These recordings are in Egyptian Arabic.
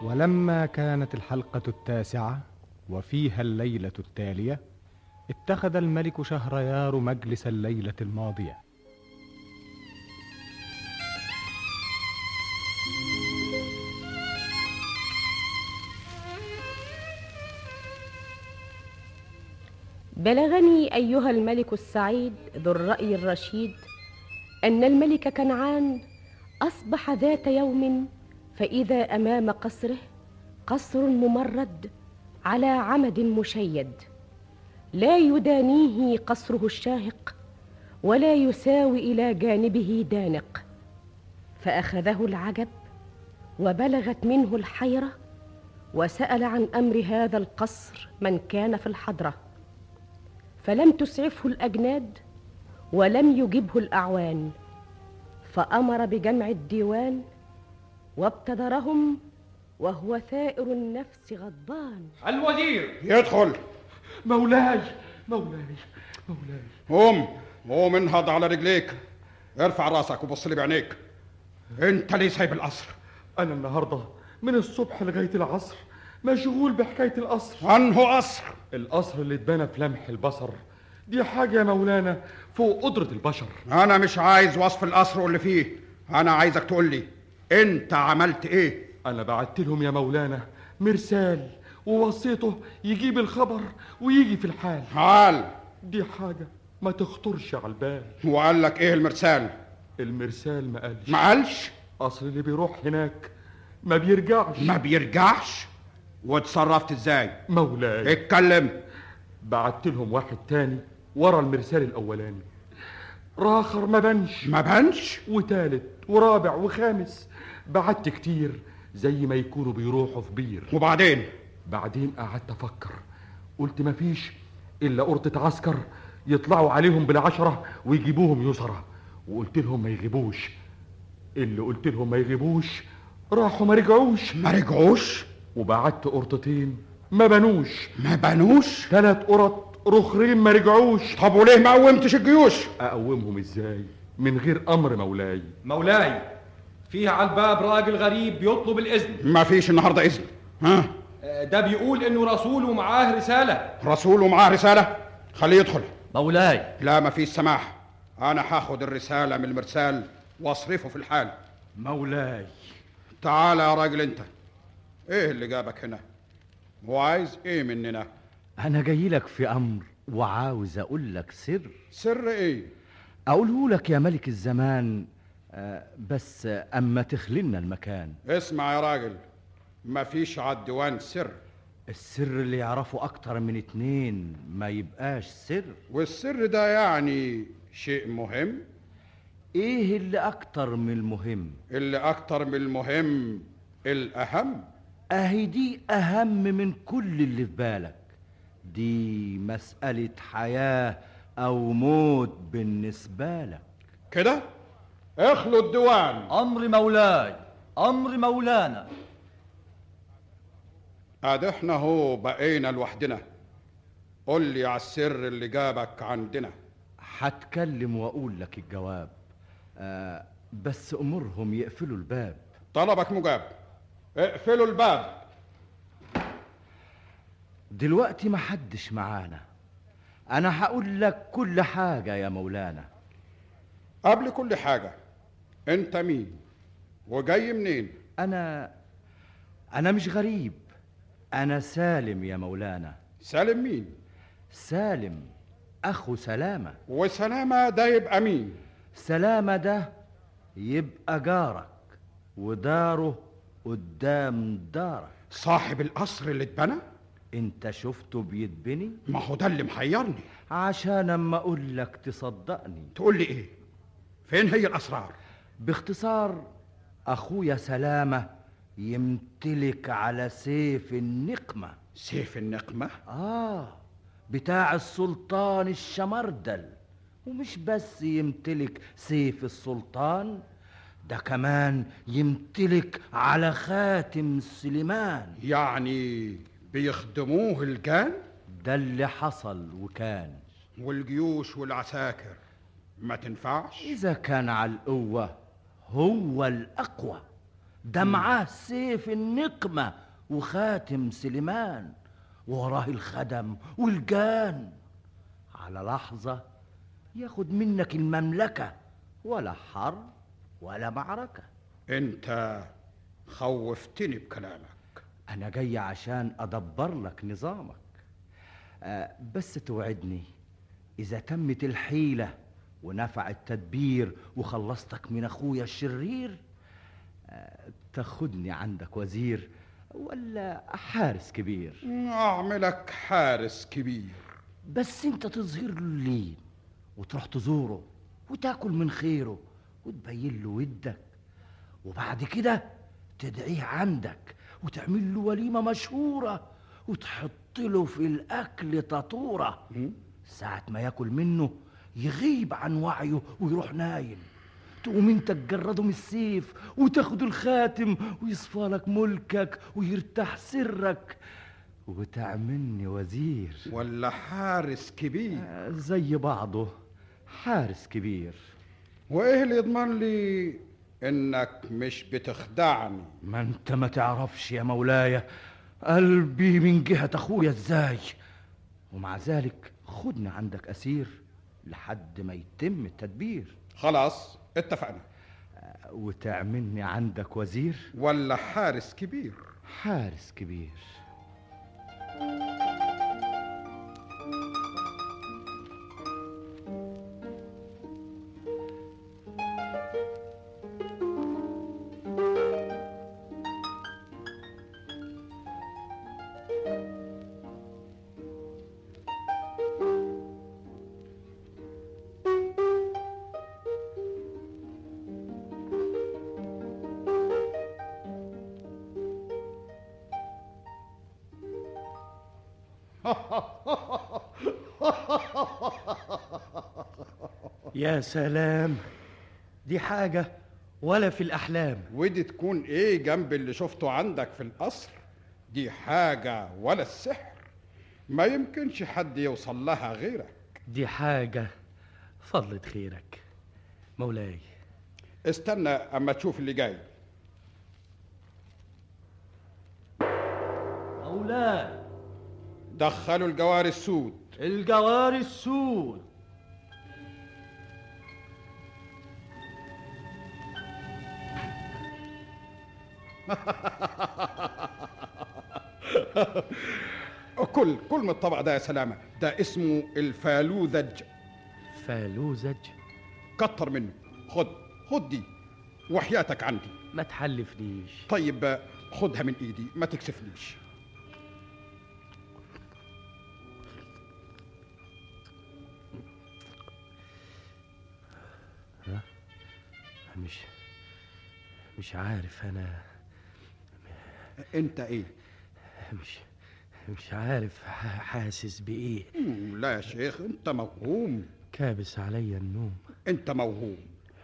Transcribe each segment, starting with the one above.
ولما كانت الحلقة التاسعة وفيها الليلة التالية اتخذ الملك شهريار مجلس الليلة الماضية بلغني ايها الملك السعيد ذو الراي الرشيد ان الملك كنعان اصبح ذات يوم فاذا امام قصره قصر ممرد على عمد مشيد لا يدانيه قصره الشاهق ولا يساوي الى جانبه دانق فاخذه العجب وبلغت منه الحيره وسال عن امر هذا القصر من كان في الحضره فلم تسعفه الاجناد ولم يجبه الاعوان فامر بجمع الديوان وابتدرهم وهو ثائر النفس غضبان الوزير يدخل مولاي مولاي مولاي قوم قوم انهض على رجليك ارفع راسك وبص لي بعينيك انت ليه سايب القصر انا النهارده من الصبح لغايه العصر مشغول بحكايه القصر انه قصر القصر اللي اتبنى في لمح البصر دي حاجه يا مولانا فوق قدره البشر انا مش عايز وصف القصر واللي فيه انا عايزك تقول لي انت عملت ايه انا بعت لهم يا مولانا مرسال ووصيته يجيب الخبر ويجي في الحال حال دي حاجه ما تخطرش على البال وقال لك ايه المرسال المرسال ما قالش ما قالش اصل اللي بيروح هناك ما بيرجعش ما بيرجعش واتصرفت ازاي مولاي اتكلم بعت لهم واحد تاني ورا المرسال الاولاني راخر ما بنش ما بانش وتالت ورابع وخامس بعت كتير زي ما يكونوا بيروحوا في بير وبعدين بعدين قعدت افكر قلت مفيش الا قرطة عسكر يطلعوا عليهم بالعشرة ويجيبوهم يسرى وقلت لهم ما يغيبوش اللي قلت لهم ما يغيبوش راحوا ما رجعوش ما رجعوش وبعت قرطتين ما بنوش ما بانوش ثلاث قرط رخرين ما رجعوش طب وليه ما قومتش الجيوش اقومهم ازاي من غير امر مولاي مولاي فيه على الباب راجل غريب بيطلب الإذن ما فيش النهارده اذن ها آه، ده بيقول إنه رسول ومعاه رسالة رسول ومعاه رساله خليه يدخل مولاي لا ما فيش سماح انا هاخد الرساله من المرسال واصرفه في الحال مولاي تعال يا راجل انت ايه اللي جابك هنا وعايز ايه مننا انا جاي لك في امر وعاوز اقول لك سر سر ايه اقوله لك يا ملك الزمان آه، بس آه، اما تخللنا المكان اسمع يا راجل ما فيش على الديوان سر السر اللي يعرفه اكتر من اتنين ما يبقاش سر والسر ده يعني شيء مهم ايه اللي اكتر من المهم اللي اكتر من المهم الاهم اهي دي اهم من كل اللي في بالك دي مسألة حياة او موت بالنسبة لك كده اخلوا الديوان أمر مولاي أمر مولانا ادي احنا هو بقينا لوحدنا قول لي على السر اللي جابك عندنا هتكلم واقول لك الجواب آه بس امرهم يقفلوا الباب طلبك مجاب اقفلوا الباب دلوقتي محدش معانا انا هقول لك كل حاجة يا مولانا قبل كل حاجة انت مين وجاي منين انا انا مش غريب انا سالم يا مولانا سالم مين سالم اخو سلامة وسلامة ده يبقى مين سلامة ده يبقى جارك وداره قدام دارك صاحب القصر اللي اتبنى انت شفته بيتبني ما هو ده اللي محيرني عشان اما اقول لك تصدقني تقول لي ايه فين هي الاسرار باختصار اخويا سلامة يمتلك على سيف النقمة سيف النقمة اه بتاع السلطان الشمردل ومش بس يمتلك سيف السلطان ده كمان يمتلك على خاتم سليمان يعني بيخدموه الجان ده اللي حصل وكان والجيوش والعساكر ما تنفعش إذا كان على القوة هو الأقوى ده معاه سيف النقمة وخاتم سليمان وراه الخدم والجان على لحظة ياخد منك المملكة ولا حرب ولا معركة انت خوفتني بكلامك أنا جاي عشان أدبر لك نظامك آه، بس توعدني إذا تمت الحيلة ونفع التدبير وخلصتك من أخويا الشرير آه، تاخدني عندك وزير ولا حارس كبير اعملك حارس كبير بس انت تظهر له اللين وتروح تزوره وتاكل من خيره وتبين له ودك وبعد كده تدعيه عندك وتعمل له وليمة مشهورة وتحط له في الأكل تطورة ساعة ما ياكل منه يغيب عن وعيه ويروح نايم تقوم انت تجرده من السيف وتاخد الخاتم ويصفى لك ملكك ويرتاح سرك وتعملني وزير ولا حارس كبير آه، زي بعضه حارس كبير وايه اللي يضمن لي انك مش بتخدعني ما انت ما تعرفش يا مولاي قلبي من جهة اخويا ازاي ومع ذلك خدنا عندك اسير لحد ما يتم التدبير خلاص اتفقنا آه، وتعملني عندك وزير ولا حارس كبير حارس كبير يا سلام دي حاجة ولا في الأحلام ودي تكون ايه جنب اللي شفته عندك في القصر دي حاجة ولا السحر ما يمكنش حد يوصل لها غيرك دي حاجة فضلة خيرك مولاي استنى اما تشوف اللي جاي مولاي دخلوا الجوار السود الجواري السود كل كل من الطبق ده يا سلامة ده اسمه الفالوذج فالوزج كتر منه خد خد دي وحياتك عندي ما تحلفنيش طيب خدها من ايدي ما تكسفنيش مش مش عارف أنا انت ايه مش مش عارف ح- حاسس بإيه مم، لا يا شيخ انت موهوم كابس عليا النوم انت موهوم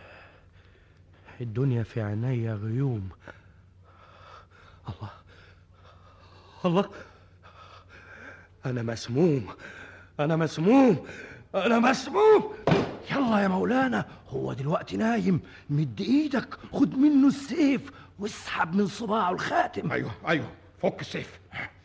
الدنيا في عينيا غيوم الله الله أنا مسموم أنا مسموم أنا مسموم يلا يا مولانا هو دلوقتي نايم مد ايدك خد منه السيف واسحب من صباعه الخاتم ايوه ايوه فك السيف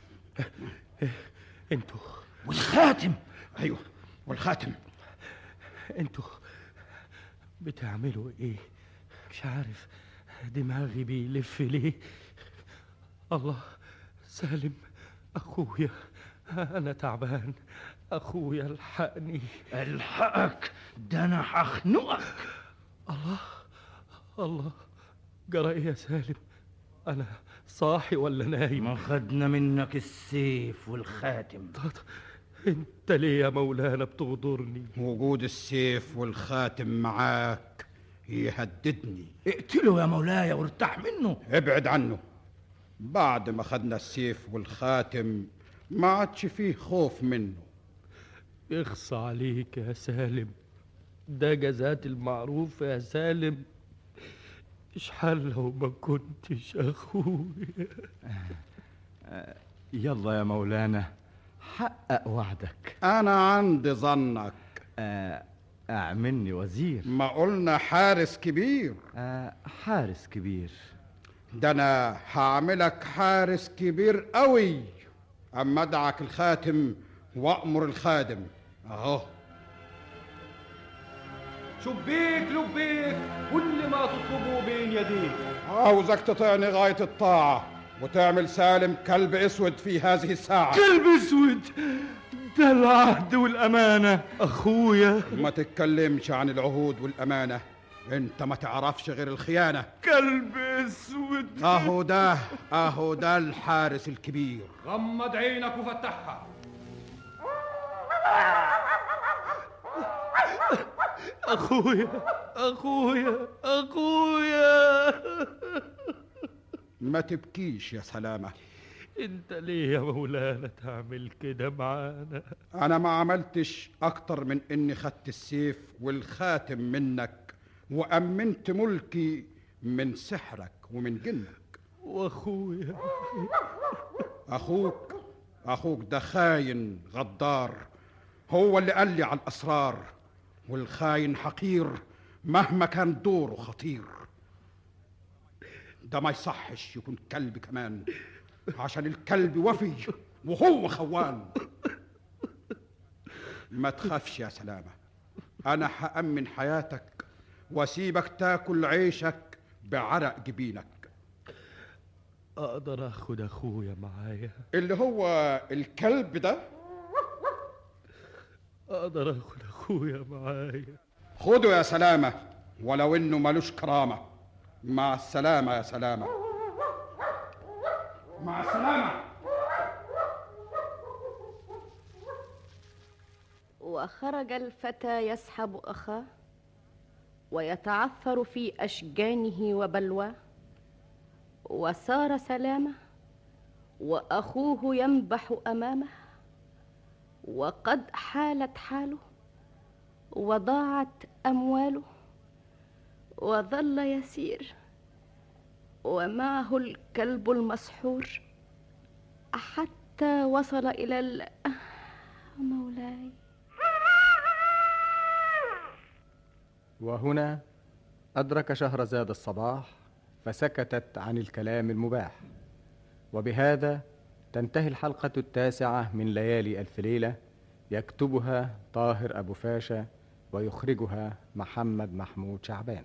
انتوا والخاتم ايوه والخاتم انتوا بتعملوا ايه مش عارف دماغي بيلف ليه الله سالم اخويا انا تعبان اخويا الحقني الحقك ده انا هخنقك الله الله جرى ايه يا سالم انا صاحي ولا نايم ما خدنا منك السيف والخاتم انت ليه يا مولانا بتغدرني وجود السيف والخاتم معاك يهددني اقتله يا مولاي وارتاح منه ابعد عنه بعد ما خدنا السيف والخاتم ما عادش فيه خوف منه اخص عليك يا سالم ده جزات المعروف يا سالم اشحال لو ما كنتش اخويا يلا يا مولانا حقق وعدك انا عندي ظنك آه، اعملني وزير ما قلنا حارس كبير آه، حارس كبير ده انا هعملك حارس كبير قوي اما ادعك الخاتم وامر الخادم اهو شبيك لبيك كل ما تطلبه بين يديك عاوزك تطيعني غاية الطاعة وتعمل سالم كلب اسود في هذه الساعة كلب اسود ده العهد والامانه اخويا ما تتكلمش عن العهود والأمانة انت ما تعرفش غير الخيانة كلب اسود اهو ده اهو ده الحارس الكبير غمض عينك وفتحها اخويا اخويا اخويا ما تبكيش يا سلامة انت ليه يا مولانا تعمل كده معانا انا ما عملتش اكتر من اني خدت السيف والخاتم منك وامنت ملكي من سحرك ومن جنك واخويا اخوك اخوك ده خاين غدار هو اللي قال لي على الاسرار والخاين حقير مهما كان دوره خطير ده ما يصحش يكون كلب كمان عشان الكلب وفي وهو خوان ما تخافش يا سلامة أنا هأمن حياتك وأسيبك تاكل عيشك بعرق جبينك اقدر اخد اخويا معايا اللي هو الكلب ده اقدر اخد اخويا معايا خده يا سلامة ولو إنه ملوش كرامة مع السلامة يا سلامة مع السلامة وخرج الفتى يسحب اخاه ويتعثر في اشجانه وبلواه وسار سلامه واخوه ينبح امامه وقد حالت حاله وضاعت امواله وظل يسير ومعه الكلب المسحور حتى وصل الى ال... مولاي وهنا أدرك شهرزاد الصباح فسكتت عن الكلام المباح وبهذا تنتهي الحلقة التاسعة من ليالي ألف ليلة يكتبها طاهر أبو فاشا ويخرجها محمد محمود شعبان